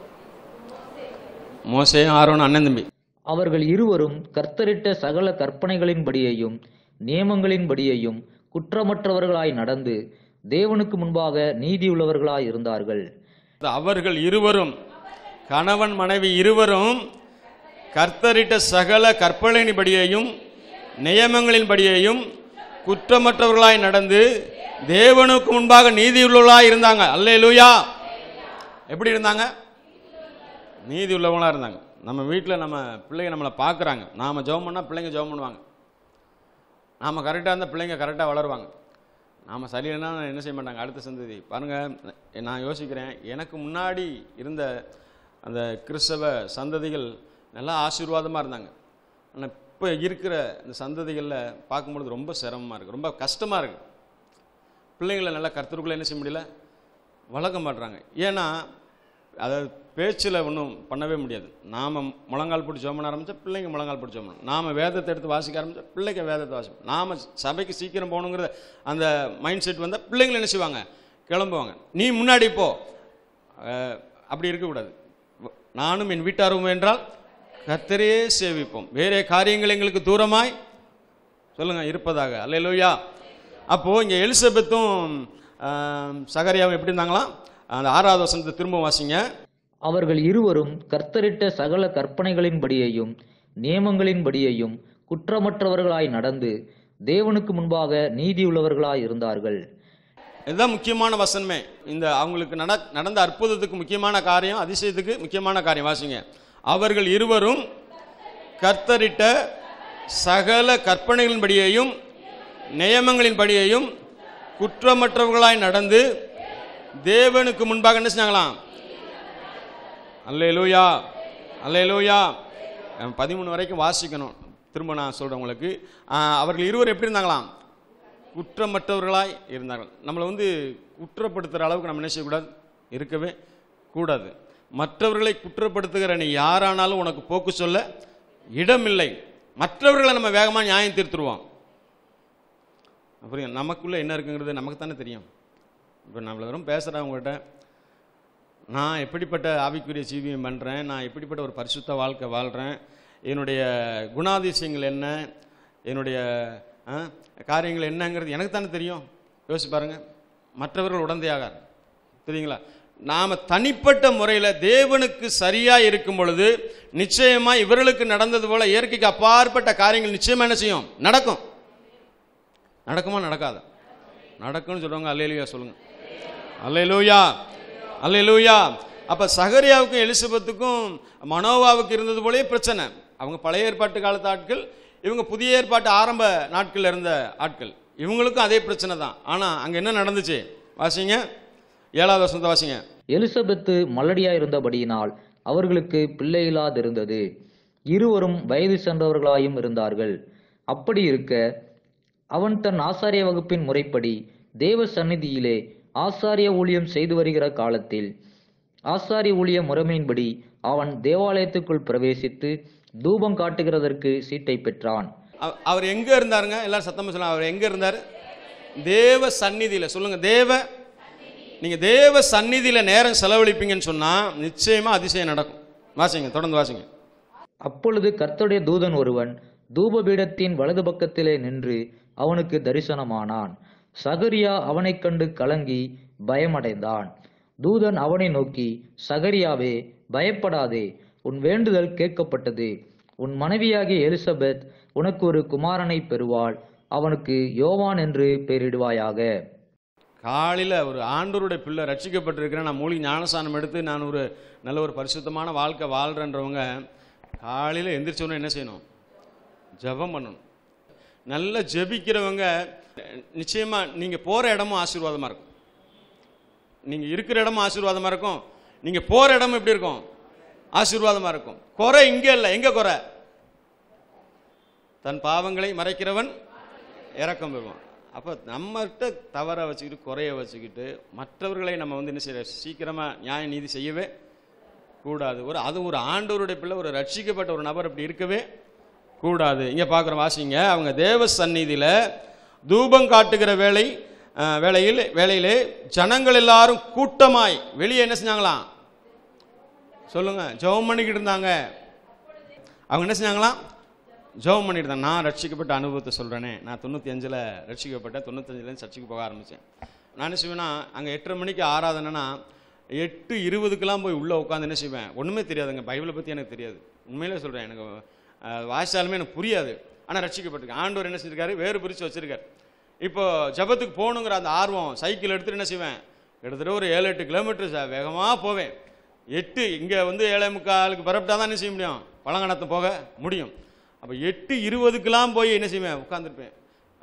Speaker 1: மோசேயும் ஆரோன் அண்ணன் தம்பி
Speaker 2: அவர்கள் இருவரும் கர்த்தரிட்ட சகல கற்பனைகளின்படியையும் நியமங்களின்படியையும் குற்றமற்றவர்களாய் நடந்து தேவனுக்கு முன்பாக நீதியுள்ளவர்களாய் இருந்தார்கள்
Speaker 1: அவர்கள் இருவரும் கணவன் மனைவி இருவரும் கர்த்தரிட்ட சகல கற்பனையின்படியையும் நியமங்களின்படியையும் குற்றமற்றவர்களாய் நடந்து தேவனுக்கு முன்பாக நீதியுள்ளவர்களாய் இருந்தாங்க அல்லேலூயா எப்படி இருந்தாங்க நீதி உள்ளவங்களா இருந்தாங்க நம்ம வீட்டில் நம்ம பிள்ளைங்க நம்மளை பார்க்குறாங்க நாம் ஜெபம் பண்ணால் பிள்ளைங்க ஜெபம் பண்ணுவாங்க நாம் கரெக்டாக இருந்தால் பிள்ளைங்க கரெக்டாக வளருவாங்க நாம் சரியில்லைன்னா என்ன செய்ய மாட்டாங்க அடுத்த சந்ததி பாருங்கள் நான் யோசிக்கிறேன் எனக்கு முன்னாடி இருந்த அந்த கிறிஸ்தவ சந்ததிகள் நல்லா ஆசீர்வாதமாக இருந்தாங்க ஆனால் இப்போ இருக்கிற இந்த சந்ததிகளில் பார்க்கும்பொழுது ரொம்ப சிரமமாக இருக்குது ரொம்ப கஷ்டமாக இருக்குது பிள்ளைங்களை நல்லா கருத்துருக்குள்ளே என்ன செய்ய முடியல வளர்க்க மாட்றாங்க ஏன்னா அதாவது பேச்சில் ஒன்றும் பண்ணவே முடியாது நாம் முழங்கால் போட்டு ஜோம் பண்ண ஆரம்பித்தா பிள்ளைங்க முழங்கால் போட்டு ஜோம் பண்ணணும் நாம் வேதத்தை எடுத்து வாசிக்க ஆரம்பித்தா பிள்ளைங்க வேதத்தை வாசிப்போம் நாம் சபைக்கு சீக்கிரம் போகணுங்கிற அந்த மைண்ட் செட் வந்தால் பிள்ளைங்களை என்ன செய்வாங்க கிளம்புவாங்க நீ முன்னாடி போ அஹ், அப்படி இருக்கக்கூடாது வ- நானும் என் வீட்டாரும் என்றால் கர்த்தரையே சேவிப்போம் வேறே காரியங்கள் எங்களுக்கு தூரமாய் சொல்லுங்க இருப்பதாக அல்லேலூயா அப்போ இங்க எலிசபெத்தும் ஆம், சகரியாவும் எப்படி இருந்தாங்களாம் அந்த ஆறாவது வசனத்தை திரும்ப வாசிங்க
Speaker 2: அவர்கள் இருவரும் கர்த்தரிட்ட சகல கற்பனைகளின்படியையும் நியமங்களின்படியையும் குற்றமற்றவர்களாய் நடந்து தேவனுக்கு முன்பாக நீதியுள்ளவர்களாய் இருந்தார்கள்
Speaker 1: இதுதான் முக்கியமான வசனமே இந்த அவங்களுக்கு நட நடந்த அற்புதத்துக்கு முக்கியமான காரியம் அதிசயத்துக்கு முக்கியமான காரியம் வாசிங்க அவர்கள் இருவரும் கர்த்தரிட்ட சகல கற்பனைகளின்படியையும் நியமங்களின்படியையும் குற்றமற்றவர்களாய் நடந்து தேவனுக்கு முன்பாக என்ன செஞ்சாங்களாம் அல்லேலூயா அல்லேலூயா அஹ் பதிமூணு வரைக்கும் வாசிக்கணும் திரும்ப நான் சொல்கிறேன் உங்களுக்கு ஆஹ் அவர்கள் இருவர் எப்படி இருந்தாங்களாம் குற்றமற்றவர்களாய் இருந்தார்கள் நம்மளை வந்து குற்றப்படுத்துகிற அளவுக்கு நம்ம என்ன செய்யக்கூடாது இருக்கவே கூடாது மற்றவர்களை குற்றப்படுத்துகிற நீ யாரானாலும் உனக்கு போக்கு சொல்ல இடமில்லை மற்றவர்களை நம்ம வேகமாக நியாயம் தீர்த்துருவோம் அப்புறம் நமக்குள்ளே என்ன இருக்குங்கிறது நமக்கு தானே தெரியும் இப்போ நம்மள வெறும் பேசுகிறேன் உங்கள்கிட்ட நான் எப்படிப்பட்ட ஆவிக்குரிய ஜீவியம் பண்ணுறேன் நான் எப்படிப்பட்ட ஒரு பரிசுத்த வாழ்க்கை வாழ்கிறேன் என்னுடைய குணாதிசயங்கள் என்ன என்னுடைய ஆ, காரியங்கள் என்னங்கிறது எனக்கு தானே தெரியும் யோசிச்சு பாருங்க மற்றவர்கள் உடந்தையாகார் தெரியுங்களா நாம் தனிப்பட்ட முறையில் தேவனுக்கு சரியாக இருக்கும் பொழுது நிச்சயமாக இவர்களுக்கு நடந்தது போல இயற்கைக்கு அப்பாற்பட்ட காரியங்கள் நிச்சயமாக என்ன செய்யும் நடக்கும் நடக்குமா நடக்காதா நடக்கும்னு சொல்லுவாங்க அல்லேலூயா சொல்லுங்க அல்லேலூயா அல்லேலூயா அப்ப சகரியாவுக்கும் எலிசபெத்துக்கும் மனோவாவுக்கு இருந்தது போலயே பிரச்சனை அவங்க பழைய ஏற்பாட்டு காலத்து ஆட்கள் இவங்க புதிய ஏற்பாட்டு ஆரம்ப நாட்கள்ல இருந்த ஆட்கள் இவங்களுக்கும் அதே பிரச்சனை தான் ஆனா அங்க என்ன நடந்துச்சு வாசிங்க ஏழாவது வருஷத்தை வாசிங்க
Speaker 2: எலிசபெத்து மலடியாயிருந்தபடியினால் அவர்களுக்கு பிள்ளையில்லாதிருந்தது இருவரும் வயது சென்றவர்களாயும் இருந்தார்கள் அப்படி இருக்க அவன் தன் ஆசாரிய வகுப்பின் முறைப்படி தேவ சந்நிதியிலே ஆசாரிய ஊழியம் செய்து வருகிற காலத்தில் ஆசாரிய ஊழிய முறைமையின்படி அவன் தேவாலயத்துக்குள் பிரவேசித்து தூபம் காட்டுகிறதற்கு சீட்டை பெற்றான்
Speaker 1: அவ- அவர் எங்க இருந்தாருங்க எல்லாரும் சத்தமா சொல்லுங்க அவர் எங்க இருந்தார் தேவ சந்நிதியில சொல்லுங்க தேவ நீங்க தேவ சந்நிதியில நேரம் செலவழிப்பீங்கன்னு சொன்னா நிச்சயமா அதிசயம் நடக்கும் வாசிங்க தொடர்ந்து வாசிங்க
Speaker 2: அப்பொழுது கர்த்தருடைய தூதன் ஒருவன் தூபபீடத்தின் வலது பக்கத்திலே நின்று அவனுக்கு தரிசனமானான் சகரியா அவனைக் கண்டு கலங்கி பயமடைந்தான் தூதன் அவனை நோக்கி சகரியாவே பயப்படாதே உன் வேண்டுதல் கேட்கப்பட்டது உன் மனைவியாகிய எலிசபெத் உனக்கு ஒரு குமாரனை பெறுவாள் அவனுக்கு யோவான் என்று பெயரிடுவாயாக
Speaker 1: காலையில் ஒரு ஆண்டவருடைய பிள்ளை ரட்சிக்கப்பட்டிருக்கிறேன் நான் மூலிகை ஞானசானம் எடுத்து நான் ஒரு நல்ல ஒரு பரிசுத்தமான வாழ்க்கை வாழ்கிறேன்றவங்க காலையில் எந்திரிச்சோன்னே என்ன செய்யணும் ஜெபம் பண்ணணும் நல்லா ஜெபிக்கிறவங்க நிச்சயமாக நீங்கள் போகிற இடமும் ஆசீர்வாதமாக இருக்கும் நீங்கள் இருக்கிற இடமும் ஆசீர்வாதமாக இருக்கும் நீங்கள் போகிற இடமும் எப்படி இருக்கும் ஆசீர்வாதமாக இருக்கும் குறை இங்கே இல்லை எங்கே குறை தன் பாவங்களை மறைக்கிறவன் இறக்கம் பெறுவான் அப்போ நம்மகிட்ட தவற வச்சுக்கிட்டு குறைய வச்சுக்கிட்டு மற்றவர்களை நம்ம வந்து என்ன செய்ய சீக்கிரமாக நியாய நீதி செய்யவே கூடாது ஒரு அது ஒரு ஆண்டவருடைய பிள்ளை ஒரு ரட்சிக்கப்பட்ட ஒரு நபர் அப்படி இருக்கவே கூடாது இங்கே பார்க்குற வாசிங்க அவங்க தேவ சந்நிதியில் தூபம் காட்டுகிற வேலை அஹ், வேளையில் வேளையிலே ஜனங்கள் எல்லாரும் கூட்டமாய் வெளியே என்ன செஞ்சாங்களாம் சொல்லுங்க ஜெபம் பண்ணிக்கிட்டு இருந்தாங்க அவங்க என்ன செஞ்சாங்களாம் ஜெபம் பண்ணிட்டு இருந்தாங்க நான் ரட்சிக்கப்பட்ட அனுபவத்தை சொல்கிறேனே நான் தொண்ணூற்றி அஞ்சில் ரட்சிக்கப்பட்டேன் தொண்ணூத்தஞ்சுலேருந்து சர்ச்சுக்கு போக ஆரம்பித்தேன் நான் என்ன செய்வேன்னா அங்கே எட்டரை மணிக்கு ஆராதனைனா எட்டு இருபதுக்கெல்லாம் போய் உள்ளே உட்காந்து என்ன செய்வேன் ஒன்றுமே தெரியாதுங்க பைபிளை பற்றி எனக்கு தெரியாது உண்மையிலே சொல்கிறேன் எனக்கு அஹ், வாசிச்சாலுமே எனக்கு புரியாது ஆனால் ரட்சிக்கப்பட்டிருக்கேன் ஆண்டவர் என்ன செஞ்சிருக்காரு வேறு பிரித்து வச்சிருக்காரு இப்போ ஜெபத்துக்கு போகணுங்கிற அந்த ஆர்வம் சைக்கிள் எடுத்துட்டு என்ன செய்வேன் கிட்டத்தட்ட ஒரு ஏழு எட்டு கிலோமீட்டர் வேகமாக போவேன் எட்டு இங்கே வந்து ஏழை முக்காலுக்கு பரப்பிட்டா தான் என்ன செய்ய முடியும் பழங்கணத்தை போக முடியும் அப்போ எட்டு இருபதுக்கெல்லாம் போய் என்ன செய்வேன் உட்காந்துருப்பேன்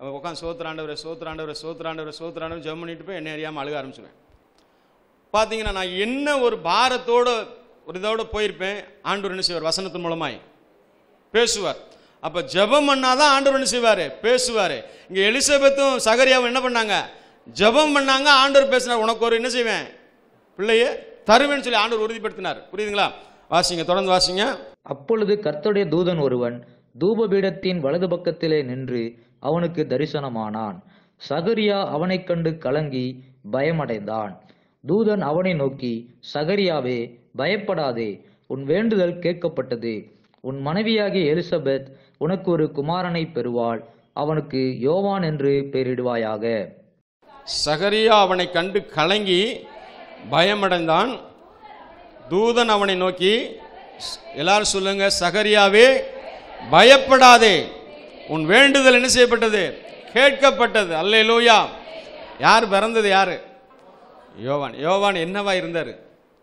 Speaker 1: உட்காந்து சோத்துறாண்டவரை சோத்துறாண்டவரை சோத்துறாண்டவரை சோத்துறாண்டவர் ஜெபம் பண்ணிட்டு போய் என்ன அறியாமல் அழுக ஆரம்பிச்சுவேன் பார்த்தீங்கன்னா நான் என்ன ஒரு பாரத்தோட ஒரு இதோட போயிருப்பேன் ஆண்டவர் என்ன செய்வார் வசனத்தின் மூலமாய் பேசுவார் அப்ப ஜெபம் பண்ணாதான் ஆண்டவர் என்ன செய்வாரு பேசுவாரு இங்க எலிசபெத்தும் சகரியாவும் என்ன பண்ணாங்க ஜெபம் பண்ணாங்க ஆண்டவர் பேசினார் உனக்கு ஒரு என்ன செய்வேன் பிள்ளைய தருவேன்னு சொல்லி ஆண்டவர் உறுதிப்படுத்தினார் புரியுதுங்களா வாசிங்க தொடர்ந்து வாசிங்க
Speaker 2: அப்பொழுது கர்த்தருடைய தூதன் ஒருவன் தூபபீடத்தின் வலது பக்கத்திலே நின்று அவனுக்கு தரிசனமானான் சகரியா அவனைக் கண்டு கலங்கி பயமடைந்தான் தூதன் அவனை நோக்கி சகரியாவே பயப்படாதே உன் வேண்டுதல் கேட்கப்பட்டது உன் மனைவியாகிய எலிசபெத் உனக்கு ஒரு குமாரனை பெறுவாள் அவனுக்கு யோவான் என்று பெயரிடுவாயாக
Speaker 1: சகரியா அவனை கண்டு கலங்கி பயமடைந்தான் தூதன் அவனை நோக்கி எல்லாரும் சொல்லுங்க சகரியாவே பயப்படாதே உன் வேண்டுதல் என்ன செய்யப்பட்டது கேட்கப்பட்டது அல்லேலூயா யார் பிறந்தது யாரு யோவான் யோவான் என்னவா இருந்தார்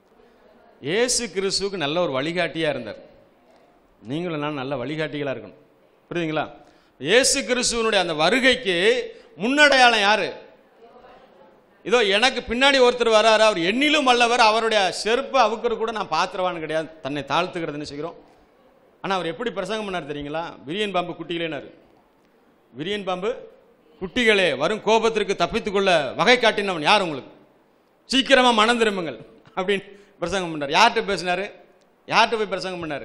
Speaker 1: இயேசு கிறிஸ்துவுக்கு நல்ல ஒரு வழிகாட்டியா இருந்தார் நீங்களும் நான் நல்ல வழிகாட்டிகளா இருக்கணும் புரியுதுங்களா இயேசு கிறிஸ்துவனுடைய அந்த வருகைக்கு முன்னடையாளம் யாரு இதோ எனக்கு பின்னாடி ஒருத்தர் வராரு அவர் எண்ணிலும் வல்லவர் அவருடைய செருப்பை அவுக்கிற கூட நான் பாத்திரவான்னு கிடையாது தன்னை தாழ்த்துக்கிறதுன்னு செய்கிறோம் ஆனால் அவர் எப்படி பிரசங்கம் பண்ணார் தெரியுங்களா விரியன் பாம்பு குட்டிகளேனாரு விரியன் பாம்பு குட்டிகளே வரும் கோபத்திற்கு தப்பித்துக்கொள்ள வகை காட்டினவன் யார் உங்களுக்கு சீக்கிரமா மனம் திரும்புங்கள் அப்படின்னு பிரசங்கம் பண்ணார் யார்கிட்ட பேசினாரு யார்கிட்ட போய் பிரசங்கம் பண்ணாரு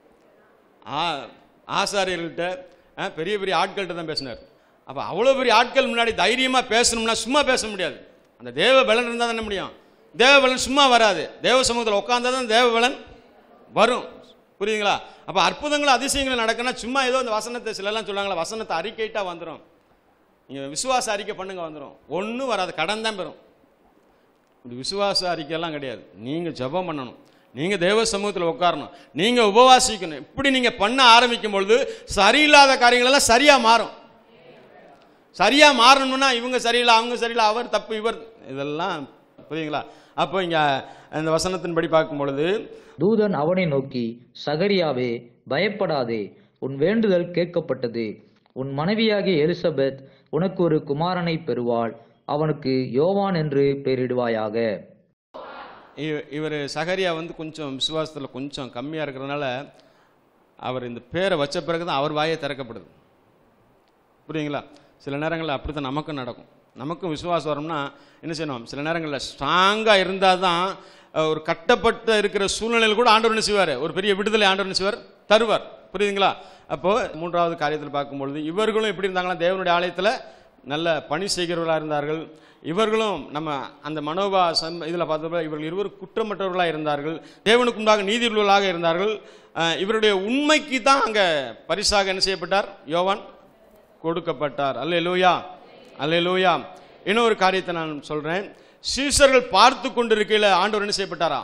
Speaker 1: ஆ ஆசாரியர்கள்ட்ட ஆ, பெரிய பெரிய ஆட்கள்கிட்ட தான் பேசினார் அப்போ அவ்வளோ பெரிய ஆட்கள் முன்னாடி தைரியமாக பேசணும்னா சும்மா பேச முடியாது அந்த தேவ பலன் இருந்தால் தானே முடியும் தேவ பலன் சும்மா வராது தேவ சமூகத்தில் உட்காந்தா தான் தேவ பலன் வரும் புரியுதுங்களா அப்போ அற்புதங்களும் அதிசயங்களும் நடக்குன்னா சும்மா ஏதோ இந்த வசனத்தை சிலர்லாம் சொல்லுவாங்களா வசனத்தை அறிக்கைட்டா வந்துடும் நீங்கள் விசுவாச அறிக்கை பண்ணுங்க வந்துடும் ஒன்றும் வராது கடன் தான் பெறும் இந்த விசுவாச அறிக்கையெல்லாம் கிடையாது நீங்கள் ஜெபம் பண்ணணும் நீங்கள் தேவ சமூகத்தில் உட்காரணும் நீங்கள் உபவாசிக்கணும் இப்படி நீங்கள் பண்ண ஆரம்பிக்கும் பொழுது சரியில்லாத காரியங்கள் எல்லாம் சரியாக மாறும் சரியாக மாறணும்னா இவங்க சரியில்லை அவங்க சரியில்லை அவர் தப்பு இவர் இதெல்லாம் புரியுங்களா அப்போ இங்கே இந்த வசனத்தின்படி பார்க்கும் பொழுது
Speaker 2: தூதன் அவனை நோக்கி சகரியாவே பயப்படாதே உன் வேண்டுதல் கேட்கப்பட்டது உன் மனைவியாகிய எலிசபெத் உனக்கு ஒரு குமாரனை பெறுவாள் அவனுக்கு யோவான் என்று பெயரிடுவாயாக
Speaker 1: இவர் சகரியா வந்து கொஞ்சம் விசுவாசத்தில் கொஞ்சம் கம்மியாக இருக்கிறதுனால அவர் இந்த பேரை வச்ச பிறகு தான் அவர் வாயே திறக்கப்படுது புரியுங்களா சில நேரங்களில் அப்படி தான் நமக்கும் நடக்கும் நமக்கும் விசுவாசம் வரும்னா என்ன செய்யணும் சில நேரங்களில் ஸ்ட்ராங்காக இருந்தால் தான் அஹ், ஒரு கட்டப்பட்ட இருக்கிற சூழ்நிலையில் கூட ஆண்டவர் என்ன செய்வார் ஒரு பெரிய விடுதலை ஆண்டவர் என்ன செய்வார் தருவார் புரியுதுங்களா அப்போ மூன்றாவது காரியத்தில் பார்க்கும்பொழுது இவர்களும் எப்படி இருந்தாங்களா தேவனுடைய ஆலயத்தில் நல்ல பணி செய்கிறவர்களாக இருந்தார்கள் இவர்களும் நம்ம அந்த மனோபா சம் இதில் பார்த்தப்ப இவர்கள் இருவரும் குற்றமற்றவர்களாக இருந்தார்கள் தேவனுக்கு முன்பாக நீதியுள்ளவர்களாக இருந்தார்கள் அஹ், இவருடைய உண்மைக்கு தான் அங்கே பரிசாக என்ன செய்யப்பட்டார் யோவான் கொடுக்கப்பட்டார் அல்லே லூயா அல்லே லூயா இன்னொரு காரியத்தை நான் சொல்றேன் சீசர்கள் பார்த்து கொண்டிருக்கையில் ஆண்டவர் என்ன செய்யப்பட்டாரா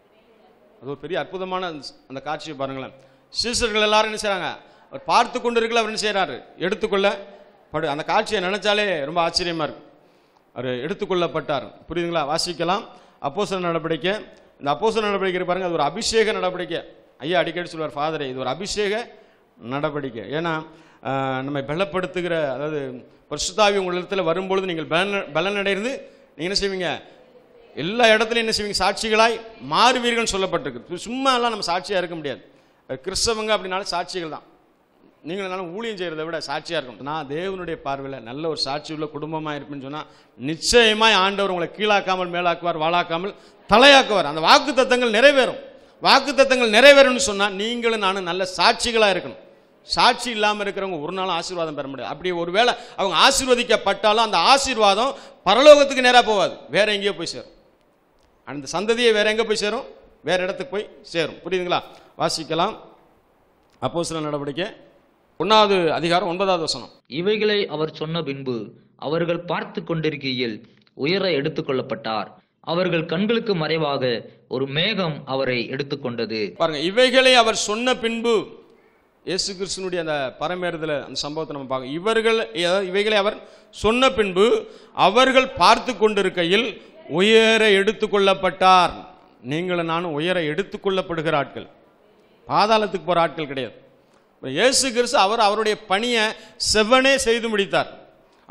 Speaker 1: அது ஒரு பெரிய அற்புதமான அந்த- அந்த காட்சியை பாருங்களேன் சீசர்கள் எல்லாரும் என்ன செய்றாங்க அவர் பார்த்து கொண்டிருக்கல அவர் என்ன செய்றாரு எடுத்துக்கொள்ள படு அந்த காட்சியை நினைச்சாலே ரொம்ப ஆச்சரியமா இருக்கு அவர் எடுத்துக்கொள்ளப்பட்டார் புரியுதுங்களா வாசிக்கலாம் அப்போஸ்தலர் நடவடிக்கை இந்த அப்போஸ்தலர் நடவடிக்கை பாருங்க அது ஒரு அபிஷேக நடவடிக்கை ஐயா அடிக்கடி சொல்வார் ஃபாதரே இது ஒரு அபிஷேக நடவடிக்கை ஏன்னா ஆஹ், நம்மை பலப்படுத்துகிற அதாவது பரிசுத்தாவி உங்கள் இடத்துல வரும்பொழுது நீங்கள் பலன பலனடைந்து நீங்கள் என்ன செய்வீங்க எல்லா இடத்துலையும் என்ன செய்வீங்க சாட்சிகளாய் மாறுவீர்கள் சொல்லப்பட்டிருக்கு சும்மா எல்லாம் நம்ம சாட்சியாக இருக்க முடியாது அஹ் கிறிஸ்தவங்க அப்படின்னாலும் சாட்சிகள் தான் நீங்கள் என்னாலும் ஊழியம் செய்கிறத விட சாட்சியாக இருக்கும் நான் தேவனுடைய பார்வையில் நல்ல ஒரு சாட்சி உள்ள குடும்பமாக இருப்பேன்னு சொன்னால் நிச்சயமாய் ஆண்டவர் உங்களை கீழாக்காமல் மேலாக்குவார் வாழாக்காமல் தலையாக்குவார் அந்த வாக்கு தத்தங்கள் நிறைவேறும் வாக்கு தத்தங்கள் நிறைவேறும்னு சொன்னால் நீங்களும் நானும் நல்ல சாட்சிகளாக இருக்கணும் சாட்சி இல்லாமல் இருக்கிறவங்க ஒரு நாளும் ஆசீர்வாதம் பெற முடியாது அப்படி ஒருவேளை அவங்க ஆசீர்வதிக்கப்பட்டாலும் அந்த ஆசீர்வாதம் பரலோகத்துக்கு நேராக போகாது வேற எங்கேயோ போய் சேரும் அந்த சந்ததியை வேற எங்கே போய் சேரும் வேற இடத்துக்கு போய் சேரும் புரியுதுங்களா வாசிக்கலாம் அப்போ சில நடவடிக்கை ஒன்றாவது அதிகாரம் ஒன்பதாவது வசனம்
Speaker 2: இவைகளை அவர் சொன்ன பின்பு அவர்கள் பார்த்து கொண்டிருக்கையில் உயர எடுத்துக்கொள்ளப்பட்டார் அவர்கள் கண்களுக்கு மறைவாக ஒரு மேகம் அவரை எடுத்துக்கொண்டது
Speaker 1: பாருங்க இவைகளை அவர் சொன்ன பின்பு இயேசு கிறிஸ்துனுடைய அந்த பரமேறுதல அந்த சம்பவத்தை நம்ம பார்க்க இவர்கள் அதாவது இவைகளை அவர் சொன்ன பின்பு அவர்கள் பார்த்து கொண்டிருக்கையில் உயர எடுத்துக்கொள்ளப்பட்டார் நீங்களும் நானும் உயர எடுத்துக்கொள்ளப்படுகிற ஆட்கள் பாதாளத்துக்கு போகிற ஆட்கள் கிடையாது இப்ப இயேசு கிறிஸ்து அவர் அவருடைய பணியை செவ்வனே செய்து முடித்தார்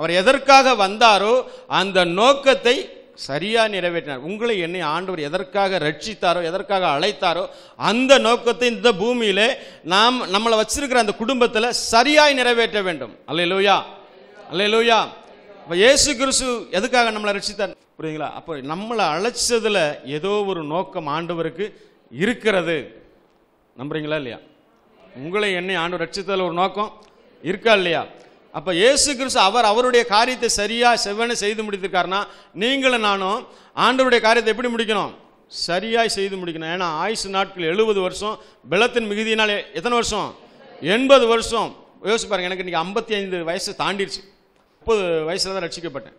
Speaker 1: அவர் எதற்காக வந்தாரோ அந்த நோக்கத்தை சரியா நிறைவேற்றினார் உங்களை என்னை ஆண்டவர் எதற்காக ரட்சித்தாரோ எதற்காக அழைத்தாரோ அந்த நோக்கத்தை இந்த பூமியிலே நாம் நம்மளை வச்சிருக்கிற அந்த குடும்பத்தில் சரியாய் நிறைவேற்ற வேண்டும் அல்லேலூயா அல்லேலூயா இப்போ இயேசு கிறிஸ்து எதுக்காக நம்மளை ரட்சித்தார் புரியுங்களா அப்போ நம்மளை அழைச்சதுல ஏதோ ஒரு நோக்கம் ஆண்டவருக்கு இருக்கிறது நம்புறீங்களா இல்லையா உங்களை என்னை ஆண்டவர் ரட்சித்ததில் ஒரு நோக்கம் இருக்கா இல்லையா அப்ப இயேசு கிறிஸ்து அவர் அவருடைய காரியத்தை சரியா செவ்வன செய்து முடித்திருக்காருன்னா நீங்களும் நானும் ஆண்டவருடைய காரியத்தை எப்படி முடிக்கணும் சரியாய் செய்து முடிக்கணும் ஏன்னா ஆயுசு நாட்கள் எழுபது வருஷம் பலத்தின் மிகுதியினால் எ- எத்தனை வருஷம் எண்பது வருஷம் யோசிச்சு பாருங்க எனக்கு இன்னைக்கு ஐம்பத்தி ஐந்து வயசு தாண்டிடுச்சு முப்பது வயசுல தான் ரட்சிக்கப்பட்டேன்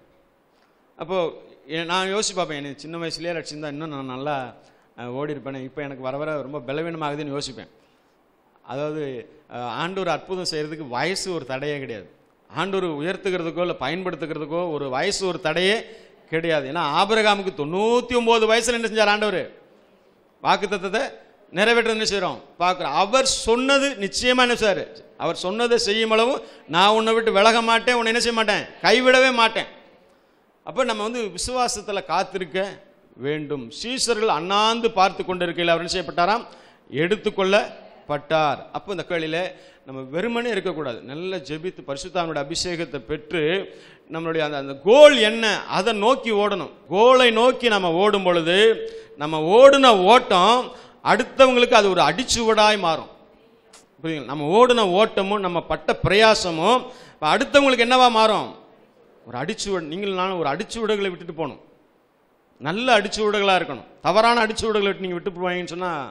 Speaker 1: அப்போது நான் யோசிச்சு பார்ப்பேன் எனக்கு சின்ன வயசுலேயே ரட்சிந்தா இன்னும் நான் நல்லா அஹ், ஓடி இருப்பேனே இப்போ எனக்கு வர வர ரொம்ப பலவீனமாகுதுன்னு யோசிப்பேன் அதாவது அஹ், ஆண்டவர் அற்புதம் செய்கிறதுக்கு வயசு ஒரு தடையே கிடையாது ஆண்டவர் உயர்த்துக்கிறதுக்கோ இல்லை பயன்படுத்துக்கிறதுக்கோ ஒரு வயசு ஒரு தடையே கிடையாது ஏன்னா ஆபிரகாமுக்கு தொண்ணூற்றி ஒம்பது வயசில் என்ன செஞ்சார் ஆண்டவர் வாக்குத்தத்தத்தை நிறைவேற்ற என்ன செய்கிறோம் பார்க்குறோம் அவர் சொன்னது நிச்சயமாக என்ன சார் அவர் சொன்னதை செய்யும் அளவும் நான் உன்னை விட்டு விலக மாட்டேன் உன்னை என்ன செய்ய மாட்டேன் கைவிடவே மாட்டேன் அப்போ நம்ம வந்து விசுவாசத்தில் காத்திருக்க வேண்டும் சீசர்கள் அண்ணாந்து பார்த்து கொண்டிருக்கையில் அவர் என்ன செய்யப்பட்டாராம் எடுத்துக்கொள்ளப்பட்டார் அப்போ இந்த கேள்வியில் நம்ம வெறுமனே இருக்கக்கூடாது நல்ல ஜெபித்து பரிசுத்தாமனுடைய அபிஷேகத்தை பெற்று நம்மளுடைய அந்த அந்த கோல் என்ன அதை நோக்கி ஓடணும் கோலை நோக்கி நம்ம ஓடும் பொழுது நம்ம ஓடின ஓட்டம் அடுத்தவங்களுக்கு அது ஒரு அடிச்சுவடாய் மாறும் புரியுதுங்களா நம்ம ஓடின ஓட்டமும் நம்ம பட்ட பிரயாசமும் இப்ப அடுத்தவங்களுக்கு என்னவா மாறும் ஒரு அடிச்சுவடு நீங்கள் நானும் ஒரு அடிச்சுவடுகளை விட்டுட்டு போகணும் நல்ல அடிச்சுவடுகளாக இருக்கணும் தவறான அடிச்சுவடுகளை விட்டு நீங்கள் விட்டு போவீங்கன்னு சொன்னால்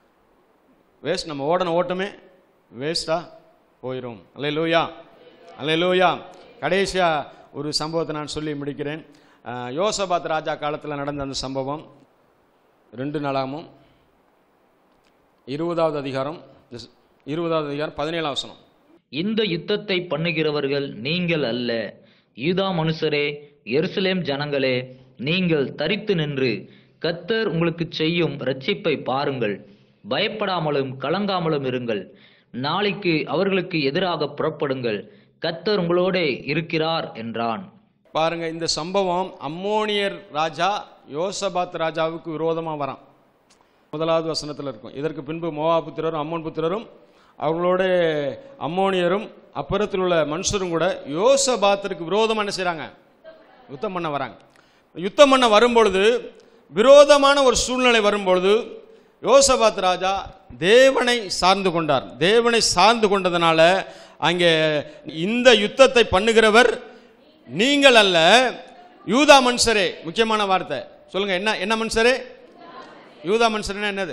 Speaker 1: வேஸ்ட் நம்ம ஓடின ஓட்டமே வேஸ்ட்டாக போயிடும் அல்லே லூயா அல்லே லூயா கடைசியாக ஒரு சம்பவத்தை நான் சொல்லி முடிக்கிறேன் அஹ், யோசபாத் ராஜா காலத்தில் நடந்த அந்த சம்பவம் ரெண்டு நாளாமும் இருபதாவது அதிகாரம் இருபதாவது அதிகாரம் பதினேழாம் வசனம்
Speaker 2: இந்த யுத்தத்தை பண்ணுகிறவர்கள் நீங்கள் அல்ல யூதா மனுஷரே எருசலேம் ஜனங்களே நீங்கள் தரித்து நின்று கத்தர் உங்களுக்கு செய்யும் ரட்சிப்பை பாருங்கள் பயப்படாமலும் கலங்காமலும் இருங்கள் நாளைக்கு அவர்களுக்கு எதிராக புறப்படுங்கள் கத்தர் உங்களோடே இருக்கிறார் என்றான்
Speaker 1: பாருங்க இந்த சம்பவம் அம்மோனியர் ராஜா யோசபாத் ராஜாவுக்கு விரோதமா வரான் முதலாவது வசனத்தில் இருக்கும் இதற்கு பின்பு மோவா புத்திரரும் அம்மோன் புத்திரரும் அவர்களோட அம்மோனியரும் அப்புறத்தில் உள்ள மனுஷரும் கூட யோசபாத்திற்கு விரோதமா என்ன செய்றாங்க யுத்தம் பண்ண வராங்க யுத்தம் பண்ண வரும்பொழுது விரோதமான ஒரு சூழ்நிலை வரும்பொழுது யோசபாத் ராஜா தேவனை சார்ந்து கொண்டார் தேவனை சார்ந்து கொண்டதுனால அங்கே இந்த யுத்தத்தை பண்ணுகிறவர் நீங்கள் அல்ல யூதா மனுஷரே முக்கியமான வார்த்தை சொல்லுங்க என்ன என்ன மனுஷரே யூதா மனுஷர்னா என்னது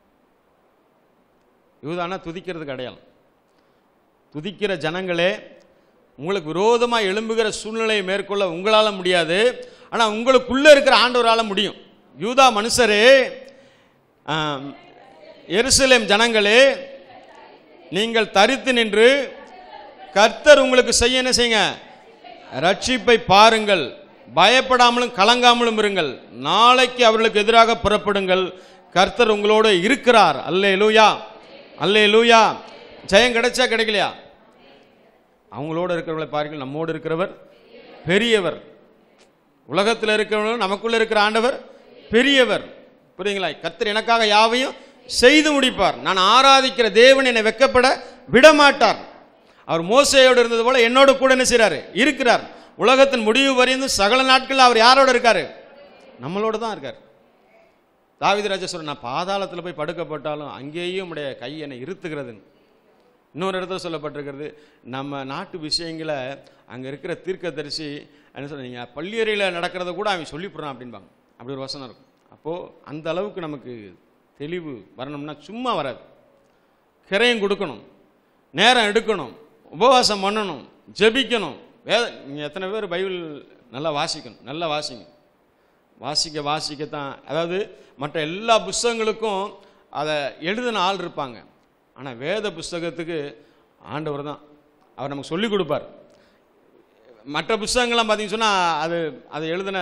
Speaker 1: யூதானா துதிக்கிறதுக்கு அடையாளம் துதிக்கிற ஜனங்களே உங்களுக்கு விரோதமாக எழும்புகிற சூழ்நிலையை மேற்கொள்ள உங்களால் முடியாது ஆனால் உங்களுக்குள்ளே இருக்கிற ஆண்டவரால் முடியும் யூதா மனுஷரே ஆம், எருசலேம் ஜனங்களே நீங்கள் தரித்து நின்று கர்த்தர் உங்களுக்கு செய்ய என்ன செய்யுங்க ரட்சிப்பை பாருங்கள் பயப்படாமலும் கலங்காமலும் இருங்கள் நாளைக்கு அவர்களுக்கு எதிராக புறப்படுங்கள் கர்த்தர் உங்களோடு இருக்கிறார் அல்லே லூயா அல்லே லூயா ஜெயம் கிடைச்சா கிடைக்கலையா அவங்களோட இருக்கிறவங்களை பாருங்கள் நம்மோடு இருக்கிறவர் பெரியவர் உலகத்தில் இருக்கிறவங்களும் நமக்குள்ள இருக்கிற ஆண்டவர் பெரியவர் புரியுங்களா கர்த்தர் எனக்காக யாவையும் செய்து முடிப்பார் நான் ஆராதிக்கிற தேவன் என்னை வெக்கப்பட விட மாட்டார் அவர் மோசையோடு இருந்தது போல என்னோட கூட என்ன செய்றாரு இருக்கிறார் உலகத்தின் முடிவு வரையும் சகல நாட்கள் அவர் யாரோட இருக்காரு நம்மளோட தான் இருக்கார் தாவீது ராஜா சொல்ற நான் பாதாளத்தில் போய் படுக்கப்பட்டாலும் அங்கேயும் உடைய கை என்னை இருத்துகிறதுன்னு இன்னொரு இடத்துல சொல்லப்பட்டிருக்கிறது நம்ம நாட்டு விஷயங்களை அங்கே இருக்கிற தீர்க்கதரிசி என்ன சொல்ற நீங்கள் பள்ளியறையில் நடக்கிறத கூட அவன் சொல்லிவிடுறான் அப்படின்பாங்க அப்படி ஒரு வசனம் இருக்கும் அப்போது அந்த அளவுக்கு நமக்கு தெளிவு வரணும்னா சும்மா வராது கிரையும் கொடுக்கணும் நேரம் எடுக்கணும் உபவாசம் பண்ணணும் ஜெபிக்கணும் வேத நீங்கள் எத்தனை பேர் பைபிள் நல்லா வாசிக்கணும் நல்லா வாசிங்க வாசிக்க வாசிக்கத்தான் அதாவது மற்ற எல்லா புஸ்தகங்களுக்கும் அதை எழுதின ஆள் இருப்பாங்க ஆனால் வேத புஸ்தகத்துக்கு ஆண்டவர் தான் அவர் நமக்கு சொல்லிக் கொடுப்பார் மற்ற புஸ்தகங்கள்லாம் பார்த்தீங்கன்னு சொன்னால் அது அதை எழுதின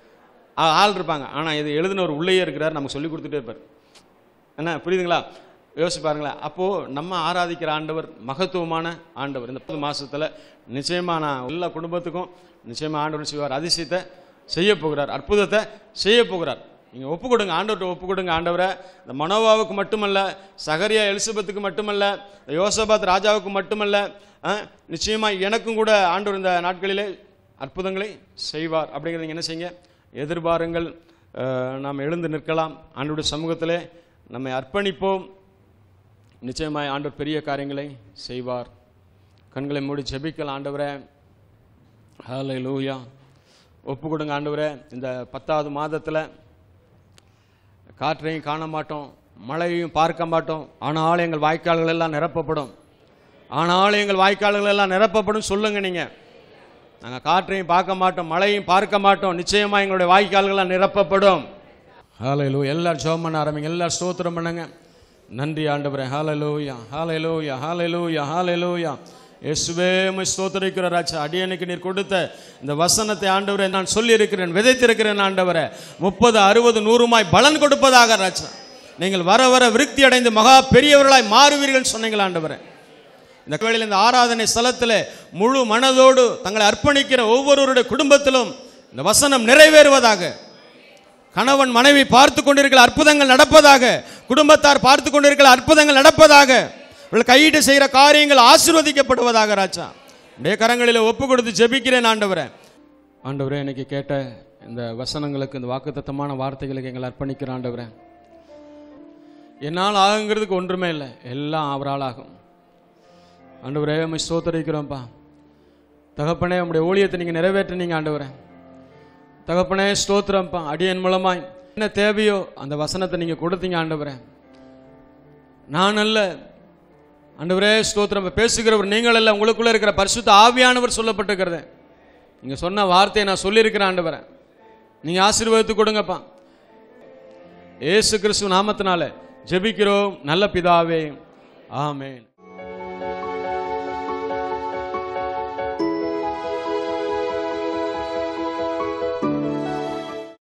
Speaker 1: ஆ- ஆள் இருப்பாங்க ஆனால் இது எழுதின ஒரு உள்ளேயே இருக்கிறார் நமக்கு சொல்லி கொடுத்துட்டே இருப்பார் என்ன புரியுதுங்களா யோசிச்சு பாருங்களேன் அப்போது நம்ம ஆராதிக்கிற ஆண்டவர் மகத்துவமான ஆண்டவர் இந்த பத்து மாசத்துல நிச்சயமாக நான் எல்லா குடும்பத்துக்கும் நிச்சயமாக ஆண்டவர் செய்வார் அதிசயத்தை செய்ய போகிறார் அற்புதத்தை செய்ய போகிறார் நீங்கள் ஒப்பு கொடுங்க ஆண்டவர்கிட்ட ஒப்பு கொடுங்க ஆண்டவரை இந்த மனோவாவுக்கு மட்டுமல்ல சகரியா எலிசபெத்துக்கு மட்டுமல்ல இந்த யோசபாத் ராஜாவுக்கு மட்டுமல்ல அஹ், நிச்சயமா எனக்கும் கூட ஆண்டவர் இந்த நாட்களிலே அற்புதங்களை செய்வார் அப்படிங்கிறத நீங்க என்ன செய்யுங்க எதிர்பாருங்கள் அஹ், நாம் எழுந்து நிற்கலாம் ஆண்டவருடைய சமூகத்திலே நம்மை அர்ப்பணிப்போம் நிச்சயமாய் ஆண்டவர் பெரிய காரியங்களை செய்வார் கண்களை மூடி ஜெபிக்கலாம் ஆண்டவரே ஹாலை லூயா ஒப்பு கொடுங்க ஆண்டவரே இந்த பத்தாவது மாதத்தில் காற்றையும் காண மாட்டோம் மழையையும் பார்க்க மாட்டோம் ஆனாலும் எங்கள் வாய்க்கால்கள் எல்லாம் நிரப்பப்படும் ஆனாலும் எங்கள் வாய்க்கால்கள் எல்லாம் நிரப்பப்படும் சொல்லுங்க நீங்க நாங்கள் காற்றையும் பார்க்க மாட்டோம் மழையும் பார்க்க மாட்டோம் நிச்சயமா எங்களுடைய வாய்க்கால்கள்லாம் நிரப்பப்படும் ஹாலைலூ எல்லாரும் ஜோம் பண்ண ஆரம்பிங்க எல்லாரும் ஸ்தோத்திரம் பண்ணுங்க நன்றி ஆண்டவரே ஹாலைலூயா ஹாலைலூயா ஹாலைலூயா ஹாலைலூயா இயேசுவே உம்மை ஸ்தோத்திரிக்கிற ராஜா அடியனுக்கு நீர் கொடுத்த இந்த வசனத்தை ஆண்டவரே நான் சொல்லியிருக்கிறேன் விதைத்திருக்கிறேன் ஆண்டவரே முப்பது அறுபது நூறுமாய் பலன் கொடுப்பதாக ராஜா நீங்கள் வர வர விருத்தி அடைந்து மகா பெரியவர்களாய் மாறுவீர்கள் சொன்னீங்கள் ஆண்டவரே இந்த வேளையில் இந்த ஆராதனை ஸ்தலத்தில் முழு மனதோடு தங்களை அர்ப்பணிக்கிற ஒவ்வொருவருடைய குடும்பத்திலும் இந்த வசனம் நிறைவேறுவதாக கணவன் மனைவி பார்த்து கொண்டிருக்கிற அற்புதங்கள் நடப்பதாக குடும்பத்தார் பார்த்து கொண்டிருக்கிற அற்புதங்கள் நடப்பதாக இவர்கள் கையிட்டு செய்கிற காரியங்கள் ஆசீர்வதிக்கப்படுவதாக ராஜா உடைய கரங்களில் ஒப்பு கொடுத்து ஜெபிக்கிறேன் ஆண்டவரே ஆண்டவரே இன்னைக்கு கேட்ட இந்த வசனங்களுக்கு இந்த வாக்குத்தத்தமான வார்த்தைகளுக்கு எங்களை அர்ப்பணிக்கிற ஆண்டவரே என்னால் ஆகுங்கிறதுக்கு ஒன்றுமே இல்லை எல்லாம் அவரால் ஆகும் ஆண்டவரே உம்மை ஸ்தோத்தரிக்கிறோம்ப்பா தகப்பனே உம்முடைய ஊழியத்தை நீங்கள் நிறைவேற்றினீங்க ஆண்டவரே தகப்பனே ஸ்தோத்திரம்ப்பா அடியன் மூலமாய் என்ன தேவையோ அந்த வசனத்தை நீங்கள் கொடுத்தீங்க ஆண்டவரே நான் அல்ல ஆண்டவரே ஸ்தோத்திரம் பேசுகிறவர் நீங்கள் அல்ல உங்களுக்குள்ள இருக்கிற பரிசுத்த ஆவியானவர் சொல்லப்பட்டிருக்கிறது நீங்கள் சொன்ன வார்த்தையை நான் சொல்லியிருக்கிறேன் ஆண்டவரே நீங்கள் ஆசீர்வாதத்து கொடுங்கப்பா ஏசு கிறிஸ்துவ நாமத்தினால ஜெபிக்கிறோம் நல்ல பிதாவே ஆமென்